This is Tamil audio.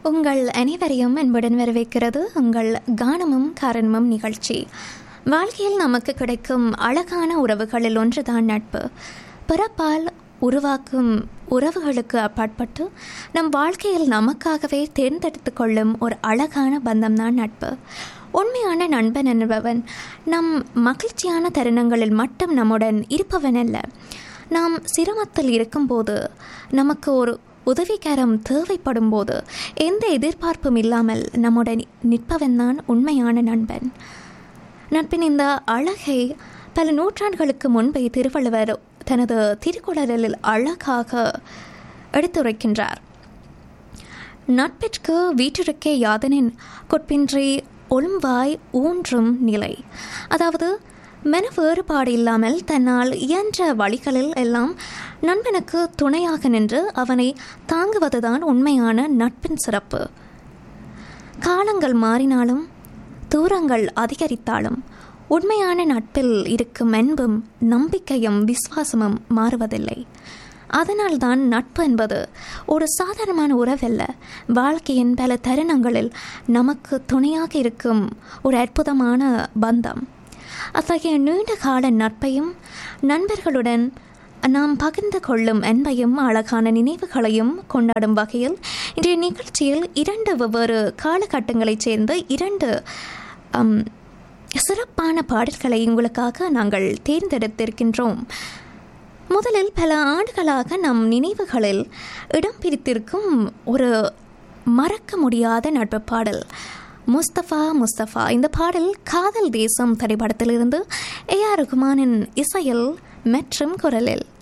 உங்கள் அனைவரையும் அன்புடன் வரவேற்கிறது உங்கள் கானமும் காரணமும் நிகழ்ச்சி வாழ்க்கையில் நமக்கு கிடைக்கும் அழகான உறவுகளில் ஒன்றுதான் நட்பு பிறப்பால் உருவாக்கும் உறவுகளுக்கு அப்பாற்பட்டு நம் வாழ்க்கையில் நமக்காகவே தேர்ந்தெடுத்து கொள்ளும் ஒரு அழகான பந்தம்தான் நட்பு உண்மையான நண்பன் என்பவன் நம் மகிழ்ச்சியான தருணங்களில் மட்டும் நம்முடன் இருப்பவன் அல்ல நாம் சிரமத்தில் இருக்கும்போது நமக்கு ஒரு உதவிகரம் தேவைப்படும் போது எந்த எதிர்பார்ப்பும் இல்லாமல் நம்முடன் நிற்பவன் தான் உண்மையான நண்பன் நட்பின் இந்த அழகை பல நூற்றாண்டுகளுக்கு முன்பே திருவள்ளுவர் தனது திருக்குறளில் அழகாக எடுத்துரைக்கின்றார் நட்பிற்கு வீற்றிருக்கே யாதனின் கொட்பின்றி ஒழும்வாய் ஊன்றும் நிலை அதாவது மன வேறுபாடு இல்லாமல் தன்னால் இயன்ற வழிகளில் எல்லாம் நண்பனுக்கு துணையாக நின்று அவனை தாங்குவதுதான் உண்மையான நட்பின் சிறப்பு காலங்கள் மாறினாலும் தூரங்கள் அதிகரித்தாலும் உண்மையான நட்பில் இருக்கும் அன்பும் நம்பிக்கையும் விசுவாசமும் மாறுவதில்லை அதனால்தான் நட்பு என்பது ஒரு சாதாரணமான உறவல்ல வாழ்க்கையின் பல தருணங்களில் நமக்கு துணையாக இருக்கும் ஒரு அற்புதமான பந்தம் அத்தகைய நீண்ட கால நட்பையும் நண்பர்களுடன் நாம் பகிர்ந்து கொள்ளும் அன்பையும் அழகான நினைவுகளையும் கொண்டாடும் வகையில் இன்றைய நிகழ்ச்சியில் இரண்டு வெவ்வேறு காலகட்டங்களைச் சேர்ந்த இரண்டு சிறப்பான பாடல்களை உங்களுக்காக நாங்கள் தேர்ந்தெடுத்திருக்கின்றோம் முதலில் பல ஆண்டுகளாக நம் நினைவுகளில் இடம் பிடித்திருக்கும் ஒரு மறக்க முடியாத நட்பு பாடல் முஸ்தபா முஸ்தபா இந்த பாடல் காதல் தேசம் திரைப்படத்திலிருந்து ஏ ஆர் ரகுமானின் இசையில் மற்றும் குரலில்